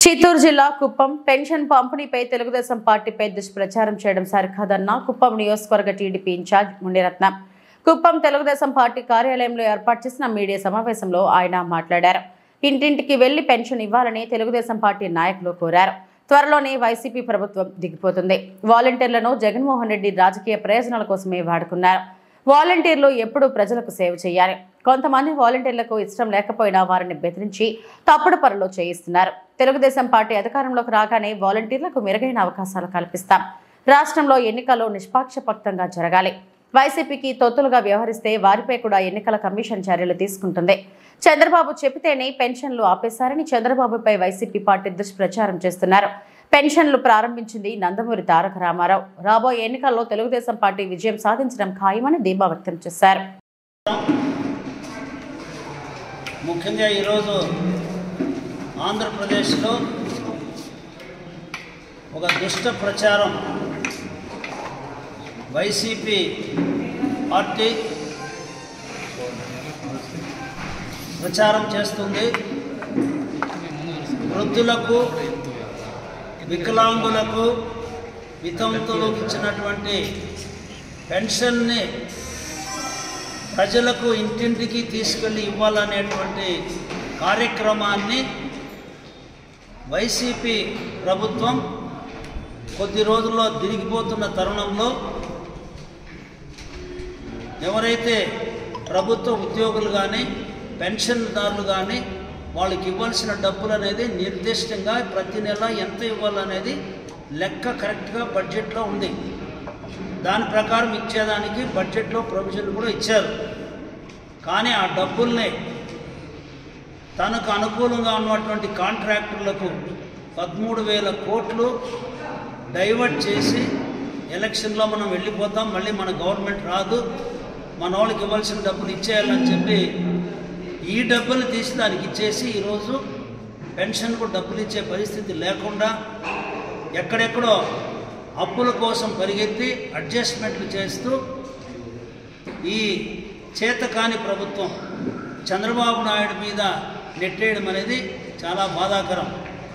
చిత్తూరు జిల్లా కుప్పం పెన్షన్ పంపిణీపై తెలుగుదేశం పార్టీపై దుష్ప్రచారం చేయడం సరికాదన్న కుప్పం నియోజకవర్గ TDP incharge Muniratnam Kuppam Telugu Desam party కార్యాలయంలో ఏర్పాటు చేసిన మీడియా సమావేశంలో ఆయన మాట్లాడారు ఇంటింటికి వెళ్లి పెన్షన్ ఇవ్వాలని తెలుగుదేశం పార్టీ నాయకులు కోరారు త్వరలోనే వైసీపీ ప్రభుత్వం దిగిపోతుంది వాలంటీర్లను జగన్మోహన్ రెడ్డి రాజకీయ ప్రయోజనాల కోసమే వాడుకున్నారు వాలంటీర్లు ఎప్పుడూ ప్రజలకు సేవ చేయాలి కొంతమంది వాలంటీర్లకు ఇష్టం లేకపోయినా వారిని బెదిరించి తప్పుడు పనులు చేయిస్తున్నారు తెలుగుదేశం పార్టీ అధికారంలోకి రాగానే వాలంటీర్లకు మెరుగైన అవకాశాలు కల్పిస్తాం రాష్ట్రంలో ఎన్నికలు నిష్పాక్షపాతంగా జరగాలి వైసీపీకి తొత్తులుగా వ్యవహరిస్తే వారిపై కూడా ఎన్నికల కమిషన్ చర్యలు తీసుకుంటుంది చంద్రబాబు చెబితేనే పెన్షన్లు ఆపేశారని చంద్రబాబుపై వైసీపీ పార్టీ దుష్ప్రచారం చేస్తున్నారు పెన్షన్లు ప్రారంభించింది నందమూరి తారక రామారావు రాబోయే ఎన్నికల్లో తెలుగుదేశం పార్టీ విజయం సాధించడం ఖాయమని ధీమా వ్యక్తం చేశారు ముఖ్యంగా ఈరోజు ఆంధ్రప్రదేశ్లో ఒక దుష్ట ప్రచారం వైసీపీ పార్టీ ప్రచారం చేస్తుంది వృద్ధులకు వికలాంగులకు వితంతులకు ఇచ్చినటువంటి పెన్షన్ని ప్రజలకు ఇంటింటికి తీసుకెళ్ళి ఇవ్వాలనేటువంటి కార్యక్రమాన్ని వైసీపీ ప్రభుత్వం కొద్ది రోజుల్లో తిరిగిపోతున్న తరుణంలో ఎవరైతే ప్రభుత్వ ఉద్యోగులు కానీ పెన్షన్దారులు కానీ వాళ్ళకి ఇవ్వాల్సిన డబ్బులు అనేది నిర్దిష్టంగా ప్రతి నెల ఎంత ఇవ్వాలనేది లెక్క కరెక్ట్గా బడ్జెట్లో ఉంది దాని ప్రకారం ఇచ్చేదానికి బడ్జెట్లో ప్రొవిజన్ కూడా ఇచ్చారు కానీ ఆ డబ్బుల్ని తనకు అనుకూలంగా ఉన్నటువంటి కాంట్రాక్టర్లకు పదమూడు వేల కోట్లు డైవర్ట్ చేసి ఎలక్షన్లో మనం వెళ్ళిపోతాం మళ్ళీ మన గవర్నమెంట్ రాదు మన వాళ్ళకి ఇవ్వాల్సిన డబ్బులు ఇచ్చేయాలని చెప్పి ఈ డబ్బులు తీసి దానికి ఇచ్చేసి ఈరోజు పెన్షన్కు డబ్బులు ఇచ్చే పరిస్థితి లేకుండా ఎక్కడెక్కడో అప్పుల కోసం పరిగెత్తి అడ్జస్ట్మెంట్లు చేస్తూ ఈ చేతకాని ప్రభుత్వం చంద్రబాబు నాయుడు మీద నెట్టేయడం అనేది చాలా బాధాకరం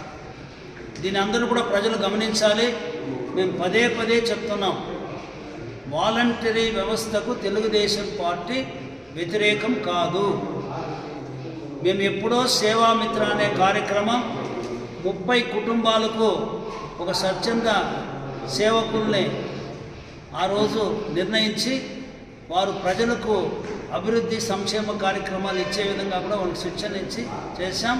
దీని అందరూ కూడా ప్రజలు గమనించాలి మేము పదే పదే చెప్తున్నాం వాలంటరీ వ్యవస్థకు తెలుగుదేశం పార్టీ వ్యతిరేకం కాదు మేము ఎప్పుడో సేవామిత్ర అనే కార్యక్రమం ముప్పై కుటుంబాలకు ఒక స్వచ్ఛంద సేవకుల్ని ఆ రోజు నిర్ణయించి వారు ప్రజలకు అభివృద్ధి సంక్షేమ కార్యక్రమాలు ఇచ్చే విధంగా కూడా వాళ్ళకి శిక్షణ ఇచ్చి చేశాం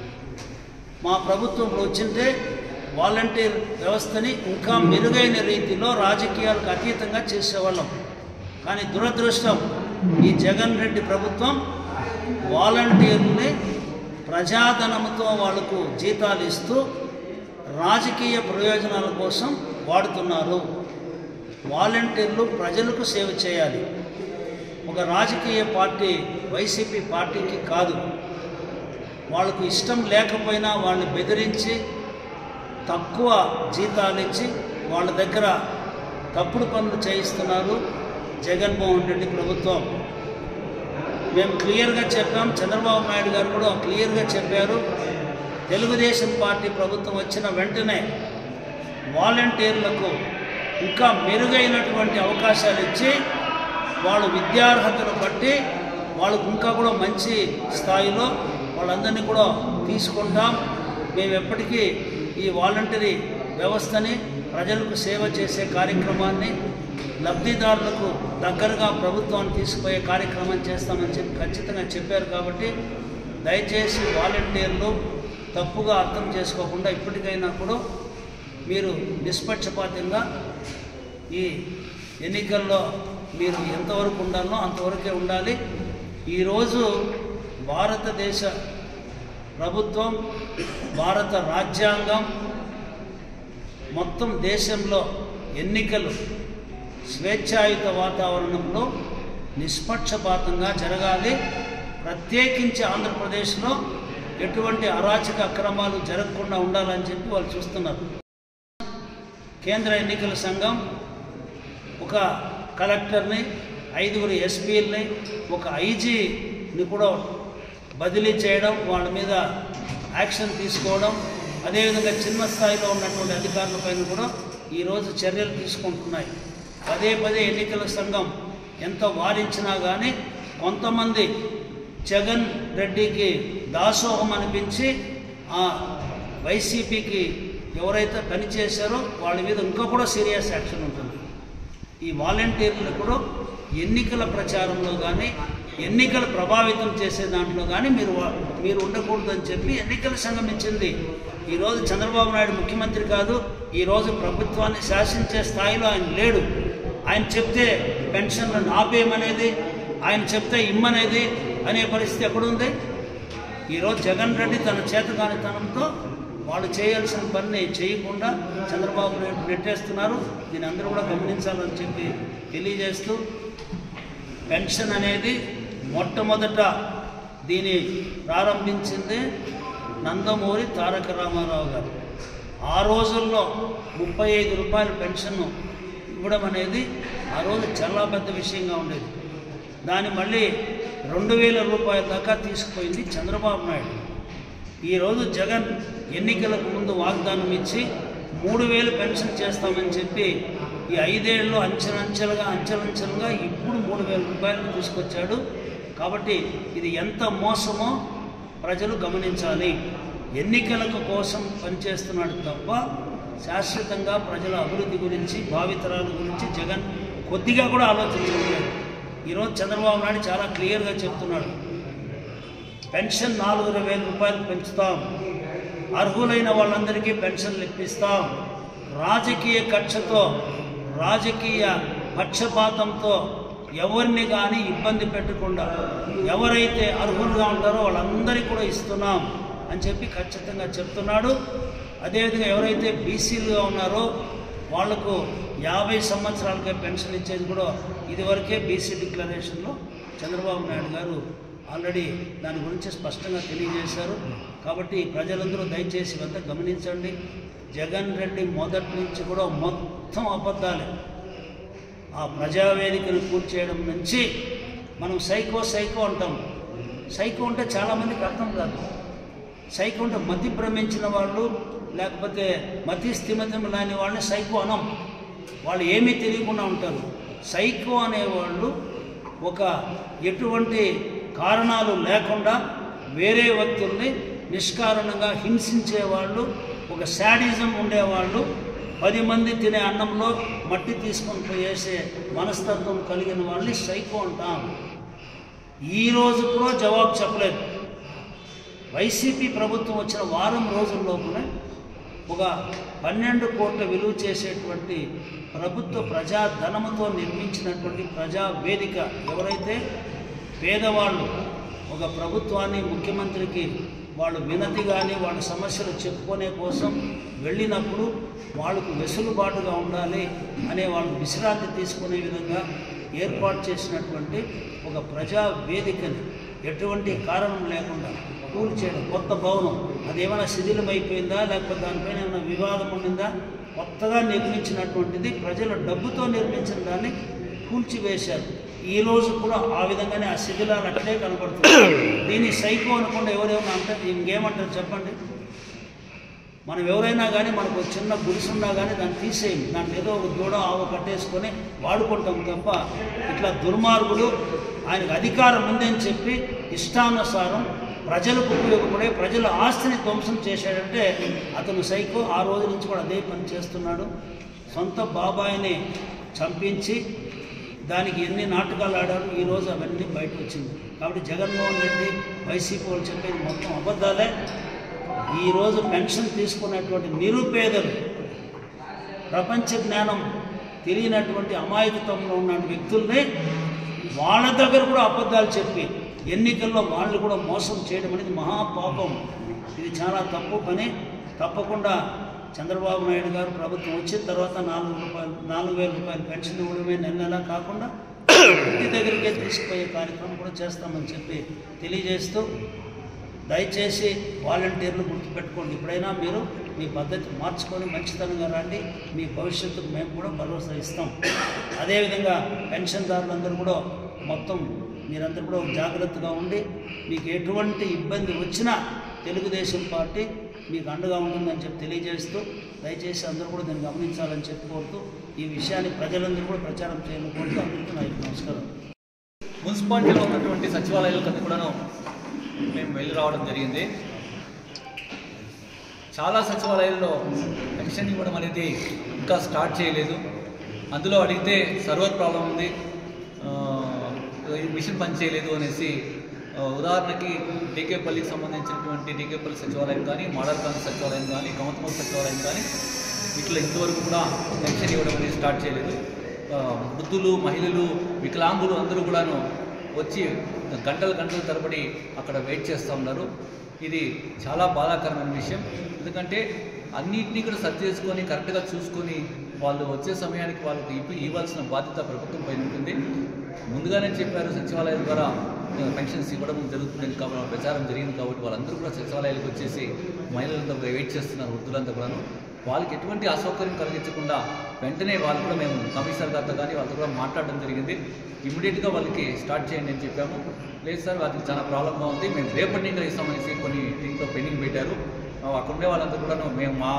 మా ప్రభుత్వంలో వచ్చింటే వాలంటీర్ వ్యవస్థని ఇంకా మెరుగైన రీతిలో రాజకీయాలకు అతీతంగా చేసేవాళ్ళం కానీ దురదృష్టం ఈ జగన్ రెడ్డి ప్రభుత్వం వాలంటీర్ని ప్రజాధనంతో వాళ్లకు జీతాలు ఇస్తూ రాజకీయ ప్రయోజనాల కోసం వాడుతున్నారు వాలంటీర్లు ప్రజలకు సేవ చేయాలి ఒక రాజకీయ పార్టీ వైసీపీ పార్టీకి కాదు వాళ్ళకు ఇష్టం లేకపోయినా వాళ్ళని బెదిరించి తక్కువ జీతాలు ఇచ్చి వాళ్ళ దగ్గర తప్పుడు పనులు చేయిస్తున్నారు జగన్మోహన్ రెడ్డి ప్రభుత్వం మేము క్లియర్గా చెప్పాం చంద్రబాబు నాయుడు గారు కూడా క్లియర్గా చెప్పారు తెలుగుదేశం పార్టీ ప్రభుత్వం వచ్చిన వెంటనే వాలంటీర్లకు ఇంకా మెరుగైనటువంటి అవకాశాలు ఇచ్చి వాళ్ళ విద్యార్హతను బట్టి వాళ్ళకు ఇంకా కూడా మంచి స్థాయిలో వాళ్ళందరినీ కూడా తీసుకుంటాం మేము ఎప్పటికీ ఈ వాలంటరీ వ్యవస్థని ప్రజలకు సేవ చేసే కార్యక్రమాన్ని లబ్ధిదారులకు దగ్గరగా ప్రభుత్వాన్ని తీసుకుపోయే కార్యక్రమం చేస్తామని చెప్పి ఖచ్చితంగా చెప్పారు కాబట్టి దయచేసి వాలంటీర్లు తప్పుగా అర్థం చేసుకోకుండా ఇప్పటికైనా కూడా మీరు నిష్పక్షపాతంగా ఈ ఎన్నికల్లో మీరు ఎంతవరకు ఉండాలో అంతవరకే ఉండాలి ఈరోజు భారతదేశ ప్రభుత్వం భారత రాజ్యాంగం మొత్తం దేశంలో ఎన్నికలు స్వేచ్ఛాయుత వాతావరణంలో నిష్పక్షపాతంగా జరగాలి ప్రత్యేకించి ఆంధ్రప్రదేశ్లో ఎటువంటి అరాచక అక్రమాలు జరగకుండా ఉండాలని చెప్పి వాళ్ళు చూస్తున్నారు కేంద్ర ఎన్నికల సంఘం ఒక కలెక్టర్ని ఐదుగురు ఎస్పీలని ఒక ఐజీని కూడా బదిలీ చేయడం వాళ్ళ మీద యాక్షన్ తీసుకోవడం అదేవిధంగా చిన్న స్థాయిలో ఉన్నటువంటి అధికారులపైన కూడా ఈరోజు చర్యలు తీసుకుంటున్నాయి పదే పదే ఎన్నికల సంఘం ఎంత వారించినా కానీ కొంతమంది జగన్ రెడ్డికి దాసోహం అనిపించి ఆ వైసీపీకి ఎవరైతే పనిచేశారో వాళ్ళ మీద ఇంకా కూడా సీరియస్ యాక్షన్ ఉంటుంది ఈ వాలంటీర్లు కూడా ఎన్నికల ప్రచారంలో కానీ ఎన్నికలు ప్రభావితం చేసే దాంట్లో కానీ మీరు వా- మీరు ఉండకూడదని చెప్పి ఎన్నికల సంఘం ఇచ్చింది ఈరోజు చంద్రబాబు నాయుడు ముఖ్యమంత్రి కాదు ఈరోజు ప్రభుత్వాన్ని శాసించే స్థాయిలో ఆయన లేడు ఆయన చెప్తే పెన్షన్లను ఆపేయమనేది ఆయన చెప్తే ఇమ్మనేది అనే పరిస్థితి ఎక్కడుంది ఈరోజు జగన్ రెడ్డి తన చేతకానితనంతో వాళ్ళు చేయాల్సిన పని చేయకుండా చంద్రబాబు నాయుడు నెట్టేస్తున్నారు దీని అందరూ కూడా గమనించాలని చెప్పి తెలియజేస్తూ పెన్షన్ అనేది మొట్టమొదట దీని ప్రారంభించింది నందమూరి తారక రామారావు గారు ఆ రోజుల్లో ముప్పై ఐదు రూపాయల పెన్షన్ ఇవ్వడం అనేది ఆ రోజు చాలా పెద్ద విషయంగా ఉండేది దాన్ని మళ్ళీ రెండు వేల రూపాయల దాకా తీసుకుపోయింది చంద్రబాబు నాయుడు ఈరోజు జగన్ ఎన్నికలకు ముందు వాగ్దానం ఇచ్చి మూడు వేలు పెన్షన్ చేస్తామని చెప్పి ఈ ఐదేళ్ళు అంచెలంచెలుగా అంచెలంచెలుగా ఇప్పుడు మూడు వేల రూపాయలు తీసుకొచ్చాడు కాబట్టి ఇది ఎంత మోసమో ప్రజలు గమనించాలి ఎన్నికలకు కోసం పనిచేస్తున్నాడు తప్ప శాశ్వతంగా ప్రజల అభివృద్ధి గురించి భావితరాల గురించి జగన్ కొద్దిగా కూడా ఆలోచించలేదు ఈరోజు చంద్రబాబు నాయుడు చాలా క్లియర్గా చెప్తున్నాడు పెన్షన్ నాలుగు వేల రూపాయలు పెంచుతాం అర్హులైన వాళ్ళందరికీ పెన్షన్లు ఇప్పిస్తాం రాజకీయ కక్షతో రాజకీయ పక్షపాతంతో ఎవరిని కానీ ఇబ్బంది పెట్టకుండా ఎవరైతే అర్హులుగా ఉంటారో వాళ్ళందరికీ కూడా ఇస్తున్నాం అని చెప్పి ఖచ్చితంగా చెప్తున్నాడు అదేవిధంగా ఎవరైతే బీసీలుగా ఉన్నారో వాళ్లకు యాభై సంవత్సరాలకే పెన్షన్ ఇచ్చేది కూడా ఇదివరకే బీసీ డిక్లరేషన్లో చంద్రబాబు నాయుడు గారు ఆల్రెడీ దాని గురించి స్పష్టంగా తెలియజేశారు కాబట్టి ప్రజలందరూ దయచేసి వద్ద గమనించండి జగన్ రెడ్డి మొదటి నుంచి కూడా మొత్తం అబద్ధాలే ఆ ప్రజావేదికను కూర్చేయడం నుంచి మనం సైకో సైకో అంటాం సైకో అంటే చాలామందికి అర్థం కాదు సైకో అంటే మతి భ్రమించిన వాళ్ళు లేకపోతే మతి స్థిమితం లేని వాళ్ళని సైకో అనం వాళ్ళు ఏమీ తెలియకుండా ఉంటారు సైకో అనేవాళ్ళు ఒక ఎటువంటి కారణాలు లేకుండా వేరే వ్యక్తుల్ని నిష్కారణంగా హింసించే వాళ్ళు ఒక శాడిజం ఉండేవాళ్ళు పది మంది తినే అన్నంలో మట్టి తీసుకొని పోయేసే మనస్తత్వం కలిగిన వాళ్ళని సైకో అంటాం ఈ రోజు కూడా జవాబు చెప్పలేదు వైసీపీ ప్రభుత్వం వచ్చిన వారం రోజుల్లోపునే ఒక పన్నెండు కోట్ల విలువ చేసేటువంటి ప్రభుత్వ ప్రజా ధనముతో నిర్మించినటువంటి ప్రజా వేదిక ఎవరైతే పేదవాళ్ళు ఒక ప్రభుత్వాన్ని ముఖ్యమంత్రికి వాళ్ళు వినతి కానీ వాళ్ళ సమస్యలు చెప్పుకునే కోసం వెళ్ళినప్పుడు వాళ్ళకు వెసులుబాటుగా ఉండాలి అనే వాళ్ళు విశ్రాంతి తీసుకునే విధంగా ఏర్పాటు చేసినటువంటి ఒక ప్రజా వేదికని ఎటువంటి కారణం లేకుండా కూల్చేయడం కొత్త భవనం అదేమైనా శిథిలం అయిపోయిందా లేకపోతే దానిపైన ఏమైనా వివాదం ఉండిందా కొత్తగా నిర్మించినటువంటిది ప్రజల డబ్బుతో నిర్మించిన దాన్ని కూల్చివేశారు ఈ రోజు కూడా ఆ విధంగానే ఆ శిథిలాలు అట్లే కనబడుతుంది దీన్ని సైకో అనుకుండా ఎవరేమన్నా అంటే ఇంకేమంటారు చెప్పండి మనం ఎవరైనా కానీ మనకు ఒక చిన్న గుడిసున్నా కానీ దాన్ని తీసేయం దాంట్లో ఏదో ఒక దూడ ఆవు కట్టేసుకొని వాడుకుంటాం తప్ప ఇట్లా దుర్మార్గుడు ఆయనకు అధికారం ఉందని చెప్పి ఇష్టానుసారం ప్రజలకు ఉపయోగపడే ప్రజల ఆస్తిని ధ్వంసం చేశాడంటే అతను సైకో ఆ రోజు నుంచి కూడా అదే పని చేస్తున్నాడు సొంత బాబాయిని చంపించి దానికి ఎన్ని నాటకాలు ఆడారు ఈరోజు అవన్నీ బయట వచ్చింది కాబట్టి జగన్మోహన్ రెడ్డి వైసీపీ వాళ్ళు చెప్పేది మొత్తం అబద్ధాలే ఈరోజు పెన్షన్ తీసుకున్నటువంటి నిరుపేదలు ప్రపంచ జ్ఞానం తెలియనటువంటి అమాయకత్వంలో ఉన్న వ్యక్తుల్ని వాళ్ళ దగ్గర కూడా అబద్ధాలు చెప్పి ఎన్నికల్లో వాళ్ళు కూడా మోసం చేయడం అనేది మహాపాపం ఇది చాలా తప్పు పని తప్పకుండా చంద్రబాబు నాయుడు గారు ప్రభుత్వం వచ్చిన తర్వాత నాలుగు రూపాయలు నాలుగు వేల రూపాయలు పెన్షన్ ఇవ్వడమే నెల నెలా కాకుండా ఇంటి దగ్గరికే తీసుకుపోయే కార్యక్రమం కూడా చేస్తామని చెప్పి తెలియజేస్తూ దయచేసి వాలంటీర్లు గుర్తుపెట్టుకోండి ఇప్పుడైనా మీరు మీ పద్ధతి మార్చుకొని మంచితనంగా రండి మీ భవిష్యత్తుకు మేము కూడా భరోసా ఇస్తాం అదేవిధంగా పెన్షన్దారులందరూ కూడా మొత్తం మీరందరూ కూడా జాగ్రత్తగా ఉండి మీకు ఎటువంటి ఇబ్బంది వచ్చినా తెలుగుదేశం పార్టీ మీకు అండగా ఉంటుందని చెప్పి తెలియజేస్తూ దయచేసి అందరూ కూడా దీన్ని గమనించాలని చెప్పి కోరుతూ ఈ విషయాన్ని ప్రజలందరూ కూడా ప్రచారం చేయాలని కోరుతూ అందరికీ నా యొక్క నమస్కారం మున్సిపాలిటీలో ఉన్నటువంటి సచివాలయాలకు కూడాను మేము వెళ్ళి రావడం జరిగింది చాలా సచివాలయాల్లో పెన్షన్ ఇవ్వడం అనేది ఇంకా స్టార్ట్ చేయలేదు అందులో అడిగితే సర్వర్ ప్రాబ్లం ఉంది ఆ, ఈ మిషన్ పని చేయలేదు అనేసి ఆ, ఉదాహరణకి డీకేపల్లికి సంబంధించినటువంటి డీకేపల్లి సచివాలయం కానీ మోడల్ కాంగ్రెస్ సచివాలయం కానీ కమతమల్ సచివాలయం కానీ వీటిలో ఇంతవరకు కూడా పెన్షన్ ఇవ్వడం అనేది స్టార్ట్ చేయలేదు ఆ, వృద్ధులు మహిళలు వికలాంగులు అందరూ కూడాను వచ్చి గంటలు గంటల తరబడి అక్కడ వెయిట్ చేస్తూ ఉన్నారు ఇది చాలా బాధాకరమైన విషయం ఎందుకంటే అన్నింటినీ కూడా సర్చ్ చేసుకొని కరెక్ట్గా చూసుకొని వాళ్ళు వచ్చే సమయానికి వాళ్ళకి ఇవ్వ ఇవ్వాల్సిన బాధ్యత ప్రభుత్వం పైన ఉంటుంది ముందుగానే చెప్పారు సచివాలయం ద్వారా ఆ, పెన్షన్స్ ఇవ్వడం జరుగుతుందని కాబట్టి ప్రచారం జరిగింది కాబట్టి వాళ్ళందరూ కూడా సచివాలయాలకు వచ్చేసి మహిళలంతా వెయిట్ చేస్తున్నారు వృద్ధులంతా కూడాను వాళ్ళకి ఎటువంటి అసౌకర్యం కలిగించకుండా వెంటనే వాళ్ళు కూడా మేము కమిషనర్ గారితో కానీ వాళ్ళతో కూడా మాట్లాడడం జరిగింది ఇమీడియట్గా వాళ్ళకి స్టార్ట్ చేయండి అని చెప్పాము లేదు సార్ వాళ్ళకి చాలా ప్రాబ్లంగా ఉంది మేము రేపటి నుంచి ఇస్తామనేసి కొన్ని దీంట్లో పెండింగ్ పెట్టారు ఆ, అక్కడ ఉండే వాళ్ళందరూ కూడా మేము మా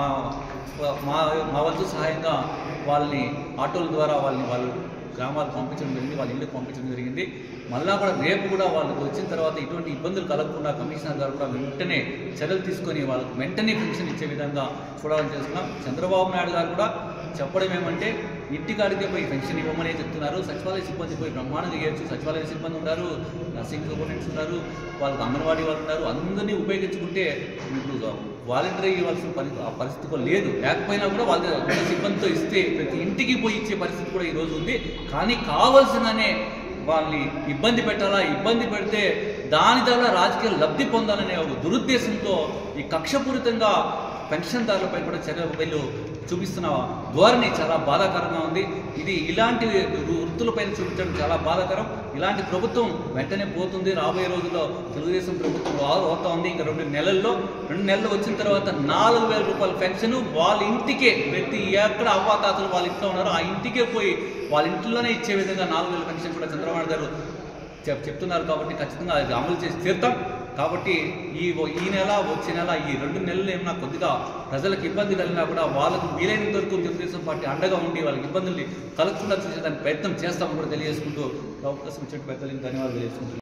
మా మా వంతు సహాయంగా వాళ్ళని ఆటోల ద్వారా వాళ్ళని వాళ్ళు గ్రామాలకు పంపించడం జరిగింది వాళ్ళ ఇళ్ళకి పంపించడం జరిగింది మళ్ళా కూడా రేపు కూడా వాళ్ళకి వచ్చిన తర్వాత ఇటువంటి ఇబ్బందులు కలగకుండా కమిషనర్ గారు కూడా వెంటనే చర్యలు తీసుకొని వాళ్ళకి వెంటనే పెన్షన్ ఇచ్చే విధంగా చూడాలని చేస్తున్నాం చంద్రబాబు నాయుడు గారు కూడా చెప్పడం ఏమంటే ఇంటికాడికే పోయి పెన్షన్ ఇవ్వమని చెప్తున్నారు సచివాలయ సిబ్బంది పోయి బ్రహ్మాండంగా ఇవ్వచ్చు సచివాలయ సిబ్బంది ఉన్నారు నర్సింగ్ సూపరింటెండెంట్స్ ఉన్నారు వాళ్ళకి అంగన్వాడీ వాళ్ళు ఉన్నారు అందరినీ ఉపయోగించుకుంటే ఇప్పుడు వాలంటరీ ఇవ్వాల్సిన పరి ఆ పరిస్థితి కూడా లేదు లేకపోయినా కూడా వాళ్ళ వాళ్ళ సిబ్బందితో ఇస్తే ప్రతి ఇంటికి పోయి ఇచ్చే పరిస్థితి కూడా ఈరోజు ఉంది కానీ కావాల్సిందనే వాళ్ళని ఇబ్బంది పెట్టాలా ఇబ్బంది పెడితే దాని ద్వారా రాజకీయ లబ్ధి పొందాలనే ఒక దురుద్దేశంతో ఈ కక్షపూరితంగా పెన్షన్దారులపై కూడా చర్యలు వీళ్ళు చూపిస్తున్న ధోరణి చాలా బాధాకరంగా ఉంది ఇది ఇలాంటి వృత్తులపైన చూపించడం చాలా బాధాకరం ఇలాంటి ప్రభుత్వం వెంటనే పోతుంది రాబోయే రోజుల్లో తెలుగుదేశం ప్రభుత్వం రా- అవుతా ఉంది ఇంకా రెండు నెలల్లో రెండు నెలలు వచ్చిన తర్వాత నాలుగు వేల రూపాయల పెన్షన్ వాళ్ళ ఇంటికే ప్రతి ఎక్కడ అవ్వాతాతలు వాళ్ళ ఇంట్లో ఉన్నారో ఆ ఇంటికే పోయి వాళ్ళ ఇంట్లోనే ఇచ్చే విధంగా నాలుగు వేల పెన్షన్ కూడా చంద్రబాబు నాయుడు గారు చెప్ చెప్తున్నారు కాబట్టి ఖచ్చితంగా అది అమలు చేసి తీరుతాం కాబట్టి ఈ ఈ నెల వచ్చే నెల ఈ రెండు నెలలు ఏమన్నా కొద్దిగా ప్రజలకు ఇబ్బంది కలిగినా కూడా వాళ్ళకు వీలైనంత వరకు తెలుగుదేశం పార్టీ అండగా ఉండి వాళ్ళకి ఇబ్బందుల్ని కలగకుండా చూసేదానికి ప్రయత్నం చేస్తామని కూడా తెలియజేసుకుంటూ అవకాశం ఇచ్చిన పెద్దలకి ధన్యవాదాలు తెలియజేసుకుంటున్నాను